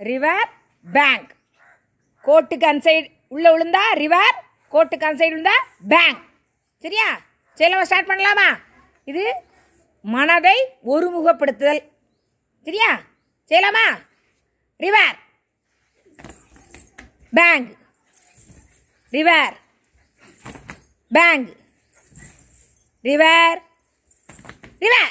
river bank கோட்டுக்கு அந்த side உள்ளே விழுந்தா ரிவர் கோட்டுக்கு அந்த சைடு விழுந்தா பேங்க் சரியா சரி ஸ்டார்ட் பண்ணலாமா இது மனதை ஒருமுகப்படுத்துதல் சரியா செய்யலாமா river bank river bank river river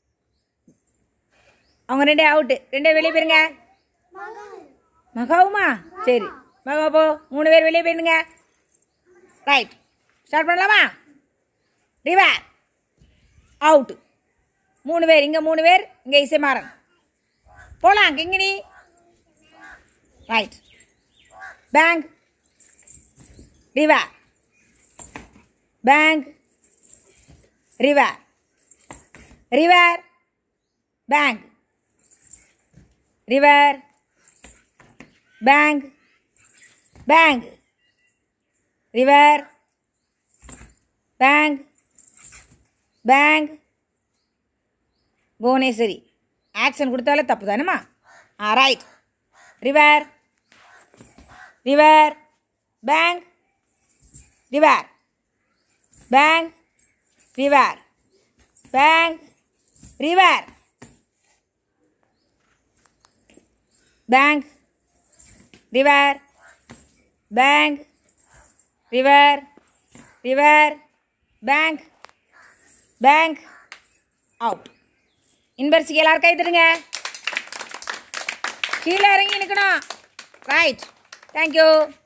அவங்க ரெண்டே அவுட்டு ரெண்டே வெளியே போயிருங்க மகாவுமா சரி மகா போ மூணு பேர் வெளியே போயிடுங்க ரைட் ஸ்டார்ட் பண்ணலாமா ரிவர் அவுட்டு மூணு பேர் இங்கே மூணு பேர் இங்கே இசைமாறன் போகலாம் Kinkini right bank river bank river river bank river bank bank river bank bank Bhuvaneswari action கொடுத்தாலே தப்பு தானேம்மா ஆ right river river bank river bank river bank river bank river bank river river bank bank out இன்வர்சிக்கு எல்லாரும் கை தருங்க கீழே இறங்கி நிற்கணும் ரைட் தேங்க்யூ